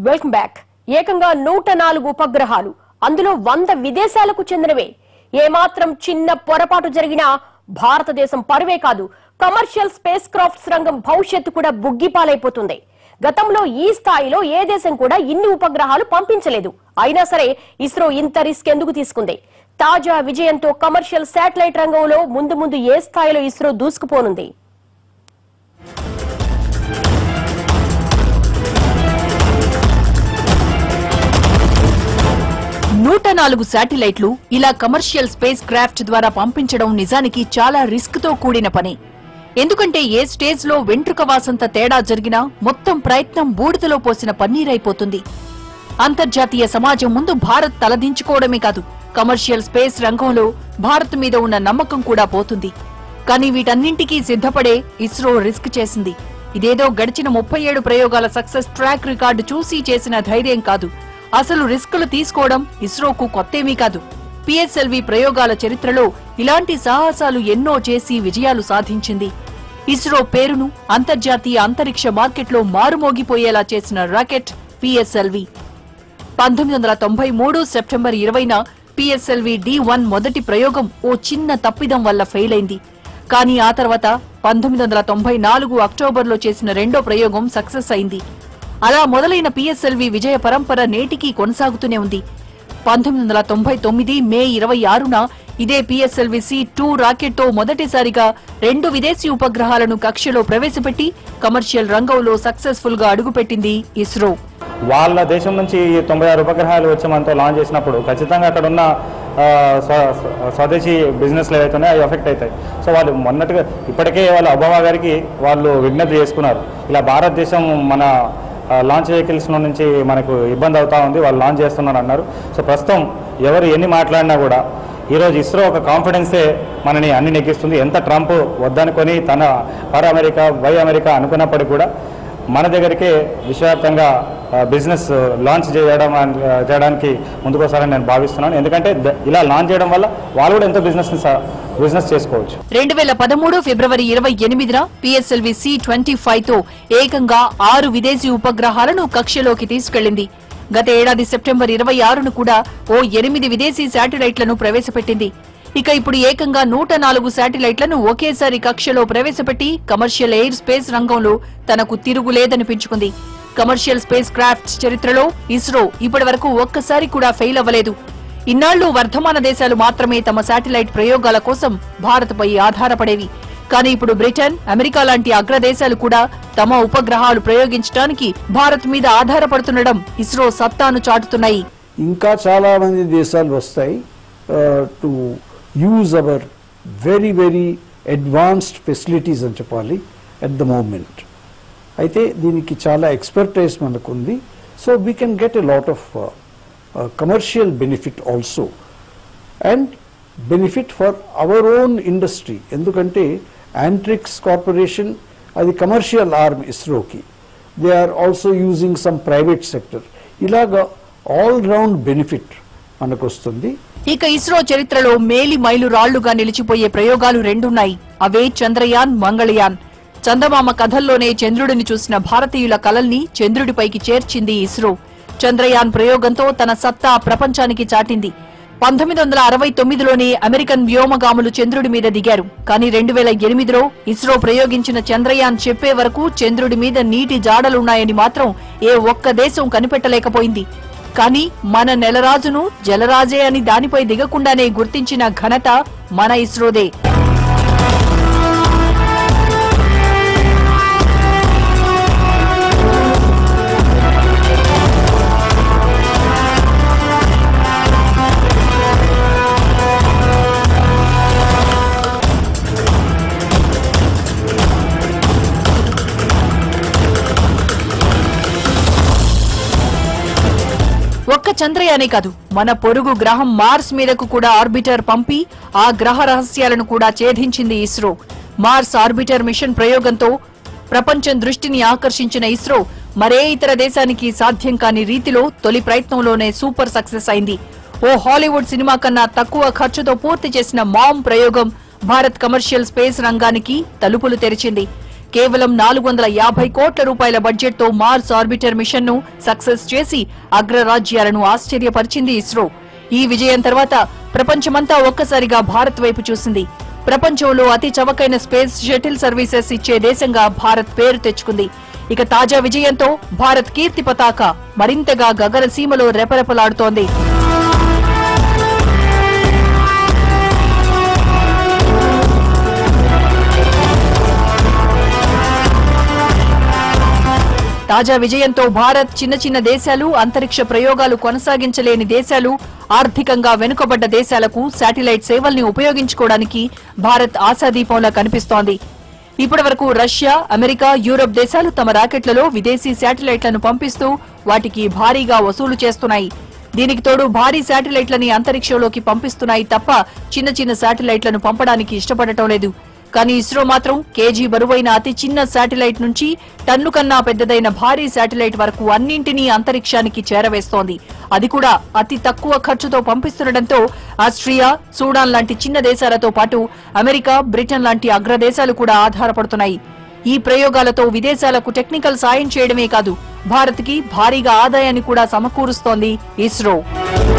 welcome back ఏకంగా నూట నాలుగు ఉపగ్రహాలు అందులో వంద విదేశాలకు చెందినవే ఏమాత్రం చిన్న పొరపాటు జరిగినా భారతదేశం పరువే కాదు కమర్షియల్ స్పేస్ క్రాఫ్ట్స్ రంగం భవిష్యత్తు కూడా బుగ్గిపాలైపోతుంది గతంలో ఈ స్థాయిలో ఏ దేశం కూడా ఇన్ని ఉపగ్రహాలు పంపించలేదు అయినా సరే ఇస్రో ఇంత రిస్క్ ఎందుకు తీసుకుంది తాజా విజయంతో కమర్షియల్ శాటిలైట్ రంగంలో ముందు ముందు ఏ స్థాయిలో ఇస్రో దూసుకుపోనుంది నూట నాలుగు శాటిలైట్లు ఇలా కమర్షియల్ స్పేస్ క్రాఫ్ట్ ద్వారా పంపించడం నిజానికి చాలా రిస్క్ తో కూడిన పని ఎందుకంటే ఏ స్టేజ్ లో వెంట్రుక వాసంత తేడా జరిగినా మొత్తం ప్రయత్నం బూడిదలో పోసిన పన్నీరైపోతుంది అంతర్జాతీయ సమాజం ముందు భారత్ తలదించుకోవడమే కాదు కమర్షియల్ స్పేస్ రంగంలో భారత్ మీద ఉన్న నమ్మకం కూడా పోతుంది కానీ వీటన్నింటికీ సిద్ధపడే ఇస్రో రిస్క్ చేసింది ఇదేదో గడిచిన ముప్పై ఏడు ప్రయోగాల సక్సెస్ ట్రాక్ రికార్డు చూసి చేసిన ధైర్యం కాదు అసలు రిస్కులు తీసుకోవడం ఇస్రోకు కొత్తేమీ కాదు పిఎస్ఎల్వి ప్రయోగాల చరిత్రలో ఇలాంటి సాహసాలు ఎన్నో చేసి విజయాలు సాధించింది ఇస్రో పేరును అంతర్జాతీయ అంతరిక్ష మార్కెట్లో మారుమోగిపోయేలా చేసిన రాకెట్ పిఎస్ఎల్వి పంతొమ్మిది వందల తొంభై మూడు సెప్టెంబర్ ఇరవైన పిఎస్ఎల్వి డి వన్ మొదటి ప్రయోగం ఓ చిన్న తప్పిదం వల్ల ఫెయిల్ అయింది కానీ ఆ తర్వాత పంతొమ్మిది వందల తొంభై నాలుగు అక్టోబర్లో చేసిన రెండో ప్రయోగం సక్సెస్ అయింది అలా మొదలైన పిఎస్ఎల్వి విజయ పరంపర నేటికీ కొనసాగుతూనే ఉంది పంతొమ్మిది వందల తొంభై తొమ్మిది మే ఇరవై ఆరున ఇదే పిఎస్ఎల్వి సి టూ రాకెట్ తో మొదటిసారిగా రెండు విదేశీ ఉపగ్రహాలను కక్షలో ప్రవేశపెట్టి కమర్షియల్ రంగంలో సక్సెస్ఫుల్ గా అడుగుపెట్టింది ఇస్రో వాళ్ళ దేశం నుంచి ఈ తొంభై ఆరు ఉపగ్రహాలు వచ్చి మనతో లాంచ్ చేసినప్పుడు ఖచ్చితంగా అక్కడ ఉన్న ఆ, స్వ- స్వ- స్వదేశీ బిజినెస్లు ఏవైతే ఉన్నాయో అవి ఎఫెక్ట్ అవుతాయి సో వాళ్ళు మొన్నటిగా ఇప్పటికే వాళ్ళ ఒబామా గారికి వాళ్ళు విజ్ఞప్తి చేసుకున్నారు ఇలా భారతదేశం మన ఆ, లాంచ్ వెహికల్స్ నుంచి మనకు ఇబ్బంది అవుతా ఉంది వాళ్ళు లాంచ్ చేస్తున్నారు అన్నారు సో ప్రస్తుతం ఎవరు ఎన్ని మాట్లాడినా కూడా ఈరోజు ఇస్రో ఒక కాన్ఫిడెన్సే మనని అన్ని నెగ్గిస్తుంది ఎంత ట్రంప్ వద్దనుకొని తన పర్ అమెరికా వై అమెరికా అనుకున్నప్పటికీ కూడా మన దగ్గరికే విశ్వవ్యాప్తంగా ఆ, బిజినెస్ లాంచ్ చేయడం అన్- ఆ, చేయడానికి ముందుకొస్తారని నేను భావిస్తున్నాను ఎందుకంటే ద- ఇలా లాంచ్ చేయడం వల్ల వాళ్ళు కూడా ఎంతో బిజినెస్ బిజినెస్ చేసుకోవచ్చు రెండు వేల పదమూడు ఫిబ్రవరి ఇరవై ఎనిమిదిన పిఎస్ఎల్వి సి ట్వంటీ ఫైవ్ తో ఏకంగా ఆరు విదేశీ ఉపగ్రహాలను కక్షలోకి తీసుకెళ్లింది గత ఏడాది సెప్టెంబర్ ఇరవై ఆరును కూడా ఓ ఎనిమిది విదేశీ శాటిలైట్లను ప్రవేశపెట్టింది ఇక ఇప్పుడు ఏకంగా నూట నాలుగు శాటిలైట్లను ఒకేసారి కక్షలో ప్రవేశపెట్టి కమర్షియల్ ఎయిర్ స్పేస్ రంగంలో తనకు తిరుగులేదనిపించుకుంది కమర్షియల్ స్పేస్ క్రాఫ్ట్స్ చరిత్రలో ఇస్రో ఇప్పటివరకు ఒక్కసారి కూడా ఫెయిల్ అవ్వలేదు ఇన్నాళ్లు వర్ధమాన దేశాలు మాత్రమే తమ శాటిలైట్ ప్రయోగాల కోసం భారత్పై ఆధారపడేవి కానీ ఇప్పుడు బ్రిటన్ అమెరికా లాంటి అగ్రదేశాలు కూడా తమ ఉపగ్రహాలు ప్రయోగించడానికి భారత్ మీద ఆధారపడుతుండడం ఇస్రో సత్తాను చాటుతున్నాయి ఇంకా చాలా మంది దేశాలు వస్తాయి to use our very very advanced facilities అని చెప్పాలి ఎట్ ద మూమెంట్ అయితే దీనికి చాలా ఎక్స్పర్టైజ్ మనకు ఉంది so we can get a lot of commercial benefit also and benefit for our own industry ఎందుకంటే యాంట్రిక్స్ కార్పొరేషన్ అది కమర్షియల్ ఆర్మ్ ఇస్రోకి they are also using some private sector ఇలాగా all round benefit మనకు వస్తుంది ఇక ఇస్రో చరిత్రలో మేలి మైలు రాళ్లుగా నిలిచిపోయే ప్రయోగాలు రెండున్నాయి అవే చంద్రయాన్ మంగళయాన్ చందమామ కథల్లోనే చంద్రుడిని చూసిన భారతీయుల కలల్ని చంద్రుడిపైకి చేర్చింది ఇస్రో చంద్రయాన్ ప్రయోగంతో తన సత్తా ప్రపంచానికి చాటింది పంతొమ్మిది వందల అరవై తొమ్మిదిలోనే అమెరికన్ వ్యోమగాములు చంద్రుడి మీద దిగారు కానీ రెండు వేల ఎనిమిదిలో ఇస్రో ప్రయోగించిన చంద్రయాన్ చెప్పే వరకు చంద్రుడి మీద నీటి జాడలున్నాయని మాత్రం ఏ ఒక్క దేశం కనిపెట్టలేకపోయింది కానీ మన నెలరాజును జలరాజే అని దానిపై దిగకుండానే గుర్తించిన ఘనత మన ఇస్రోదే ఒక్క చంద్రయానే కాదు మన పొరుగు గ్రహం మార్స్ మీదకు కూడా ఆర్బిటర్ పంపి ఆ గ్రహ రహస్యాలను కూడా ఛేదించింది ఇస్రో మార్స్ ఆర్బిటర్ మిషన్ ప్రయోగంతో ప్రపంచం దృష్టిని ఆకర్షించిన ఇస్రో మరే ఇతర దేశానికి సాధ్యం కాని రీతిలో తొలి ప్రయత్నంలోనే సూపర్ సక్సెస్ అయింది ఓ హాలీవుడ్ సినిమా కన్నా తక్కువ ఖర్చుతో పూర్తి చేసిన మామ్ ప్రయోగం భారత్ కమర్షియల్ స్పేస్ రంగానికి తలుపులు తెరిచింది కేవలం నాలుగు వందల యాభై కోట్ల రూపాయల బడ్జెట్ తో మార్స్ ఆర్బిటర్ మిషన్ ను సక్సెస్ చేసి అగ్రరాజ్యాలను ఆశ్చర్యపరిచింది ఇస్రో ఈ విజయం తర్వాత ప్రపంచమంతా ఒక్కసారిగా భారత్ వైపు చూసింది ప్రపంచంలో అతి చవకైన స్పేస్ షటిల్ సర్వీసెస్ ఇచ్చే దేశంగా భారత్ పేరు తెచ్చుకుంది ఇక తాజా విజయంతో భారత్ కీర్తి పతాక మరింతగా గగన సీమలో రెపరెపలాడుతోంది తాజా విజయంతో భారత్ చిన్న చిన్న దేశాలు అంతరిక్ష ప్రయోగాలు కొనసాగించలేని దేశాలు ఆర్థికంగా వెనుకబడ్డ దేశాలకు శాటిలైట్ సేవల్ని ఉపయోగించుకోవడానికి భారత్ ఆశాదీపంలా కనిపిస్తోంది ఇప్పటివరకు రష్యా అమెరికా యూరప్ దేశాలు తమ రాకెట్లలో విదేశీ శాటిలైట్లను పంపిస్తూ వాటికి భారీగా వసూలు చేస్తున్నాయి దీనికి తోడు భారీ శాటిలైట్లని అంతరిక్షంలోకి పంపిస్తున్నాయి తప్ప చిన్న చిన్న శాటిలైట్లను పంపడానికి ఇష్టపడటం లేదు కానీ ఇస్రో మాత్రం కేజీ బరువైన అతి చిన్న శాటిలైట్ నుంచి టన్ను కన్నా పెద్దదైన భారీ శాటిలైట్ వరకు అన్నింటినీ అంతరిక్షానికి చేరవేస్తోంది అది కూడా అతి తక్కువ ఖర్చుతో పంపిస్తుండటంతో ఆస్ట్రియా సూడాన్ లాంటి చిన్న దేశాలతో పాటు అమెరికా బ్రిటన్ లాంటి అగ్రదేశాలు కూడా ఆధారపడుతున్నాయి ఈ ప్రయోగాలతో విదేశాలకు టెక్నికల్ సాయం చేయడమే కాదు భారత్కి భారీగా ఆదాయాన్ని కూడా సమకూరుస్తోంది ఇస్రో